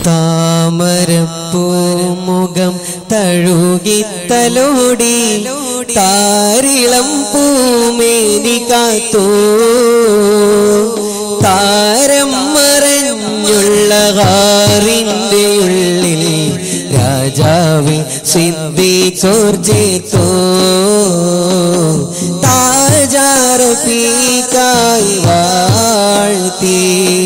താമരപ്പൂമുഖം തഴുകിത്തലോടി താരിളം പൂമേനി കാത്തോ താരം മറഞ്ഞുള്ള ഹാറിൻ്റെ ഉള്ളിൽ രാജാവി സിദ്ധിച്ചോർജേത്തോ താജാരപ്പീക്കായി വാഴ്ത്തി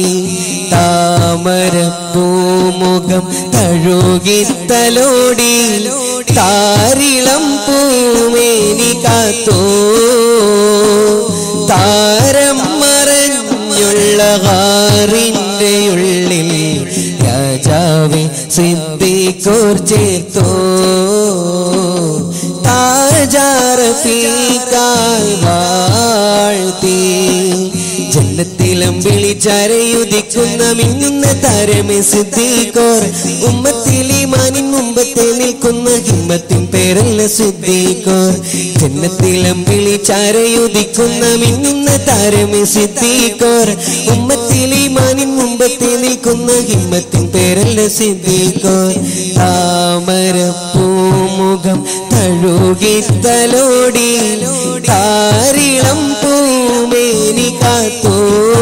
താമരപ്പൂമുഖം തഴുകിത്തലോടി താരിളം പൂമേനി കാത്തോ താരം മറഞ്ഞുള്ള ഹാറിൻ്റെ ഉള്ളിൽ രാജാവെ സിദ്ധിക്കോർ ചേർത്തോ താജാറഫീക്കായി വാഴ്ത്തി ജന്നത്തിലും വിളിച്ചരയുദിക്കുന്ന മിന്നുന്ന താരമേ സിദ്ദീഖോർ ഉമ്മത്തിലെ മാനിൻ മുമ്പത്തെ നിൽക്കുന്ന ഹിമ്മത്തിൻ പേരല്ല സിദ്ദീഖോർ ജന്നത്തിലും വിളിച്ചരയുദിക്കുന്ന മിന്നുന്ന താരമേ സിദ്ദീഖോർ ഉമ്മത്തിലെ മാനിൻ മുമ്പത്തെ നിൽക്കുന്ന ഹിമ്മത്തിൻ പേരല്ല സിദ്ദീഖോർ താമരപ്പൂമുഖം തഴുകി തലോടി താരിളം പൂമേനി കാത്തോ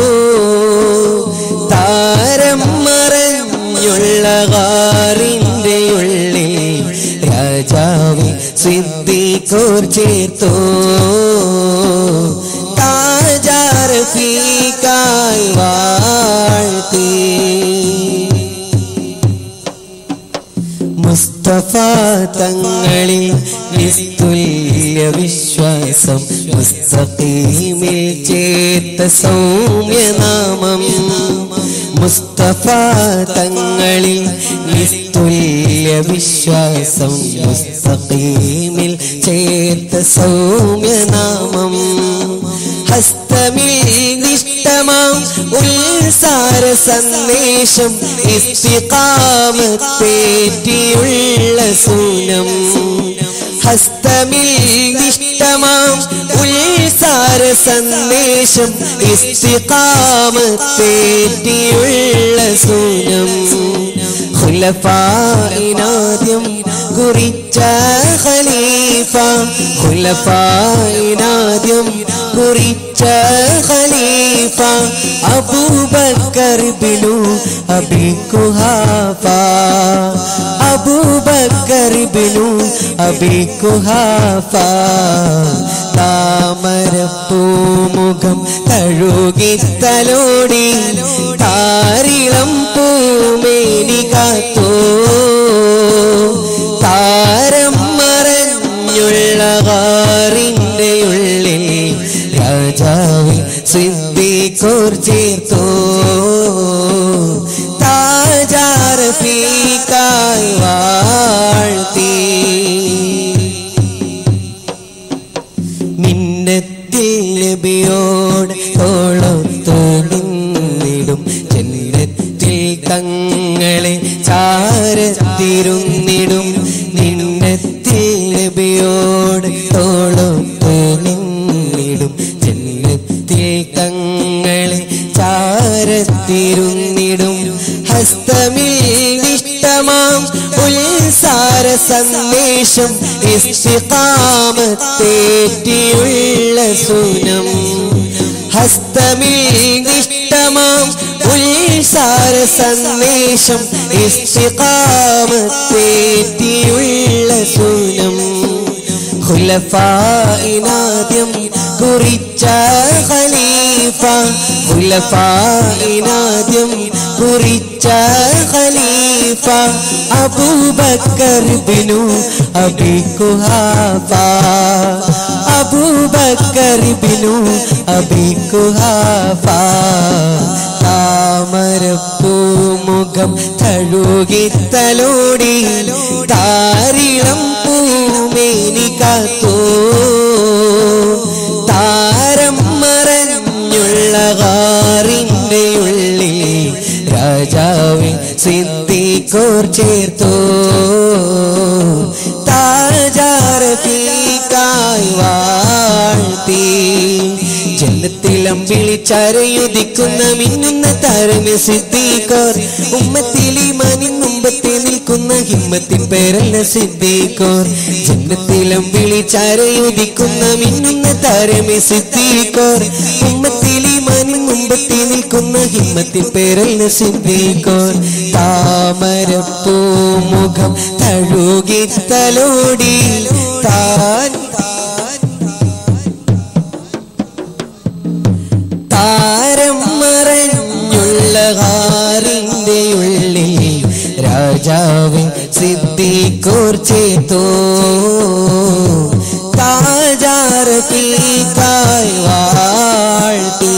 താരം മറഞ്ഞുള്ള കാറിൻ്റെ ഉള്ളിൽ രാജാവി സിദ്ധിക്കോർ ചേർത്തോ താജാറഫീക്കായി വാഴ്ത്തി മുസ്തഫ തങ്ങളിൽ നിസ്തുല്യ വിശ്വാസം മുസ്തഖീമിൽ ചേർത്ത സൗമ്യനാമം മുസ്തഫ തങ്ങളിൽ നിസ്തുല്യ വിശ്വാസം മുസ്തഖീമിൽ ചേർത്ത സൗമ്യനാമം ഹസ്തമിൽ നിഷ്ടമാം ഉത്സാര സന്ദേശം ഇസ്തികാമത്തേറ്റിയുള്ള സൂനം ഹസ്തമിൽ നിഷ്ടമാം ഉത്സാര സന്ദേശം ഇസ്തികാമത്തേറ്റിയുള്ള സൂനം ഖുലഫായിനാദ്യം കുറിച്ച ഖലീഫ ഖുലഫായിനാദ്യം കുറിച്ച ഖലീഫ അബൂബക്കർ ബിനു അബി കുഹാഫ അബൂബക്കർ ബിനു അബി കുഹാഫ താമരപ്പൂമുഖം തഴുകി തലോടി താരിളം പൂമേനി കാത്തോ താരം മറഞ്ഞുള്ള കാറിൻ്റെ ഉള്ളിൽ രാജാവിൽ സിദ്ധിക്കോർ ചേർത്തോ താജാറഫീക്കായി വാഴ്ത്തി മിന്നത്തിൽ നബിയോട് തോളത്തു നിന്നിടും ജന്നത്തിൽ തങ്ങളെ ചാരത്തിരുന്നിടും നിന്നത്തിൽ നബിയോട് തോളത്തു നിന്നിടും ജന്നത്തിൽ തങ്ങളെ ചാരത്തിരുന്നിടും ഹസ്തമിൽ നിഷ്ടമാം ഉത്സാര സന്ദേശം ഇസ്തികാമത്തേറ്റിയുള്ള സുനം ഹസ്തമിൽ നിഷ്ടമാം ഉത്സാര സന്ദേശം ഇസ്തികാമത്തേറ്റിയുള്ള സുനം ഖുലഫായിനാദ്യം കുറിച്ച ഖലീഫ ഖുലഫായിനാദ്യം കുറിച്ച ഖലീഫ അബൂബക്കർ ബിനു അബി കുഹാഫ അബൂബക്കർ ബിനു അബി കുഹാഫ താമരപ്പൂമുഖം തഴുകി തലോടി താരിളം പൂമേനി കാത്തോ താരം മറഞ്ഞുള്ള കാറിൻ്റെ ഉള്ളിൽ രാജാവി സിദ്ധിക്കോർ ചേർത്തോ താജാറഫീക്കായി വാഴ്ത്തി ജന്നത്തിലം വിളിച്ചരയുദിക്കുന്ന മിന്നുന്ന താരമെ സിദ്ധിക്കോർ ഉമ്മത്തിലി മനിൻ ഹിമ്മത്തിൻ പേരല്ല സിദ്ദീഖോർ ജന്നത്തിലും വിളിച്ചാരയുദിക്കുന്ന മിന്നുന്ന താരമേ സിദ്ദീഖോർ ഉമ്മത്തിൽ ഈമാനിൻ മുമ്പത്തി നിൽക്കുന്ന ഹിമ്മത്തിൻ പേരല്ല സിദ്ദീഖോർ താമരപ്പൂ മുഖം തഴുകി തലോടി താൻ താരം മറഞ്ഞുള്ള ഹാറിന്റെ ഉള്ളിൽ രാജാവ് സിദ്ധിക്കോർ ചേത്തോ താജാർ പീക്കായി വാഴ്ത്തി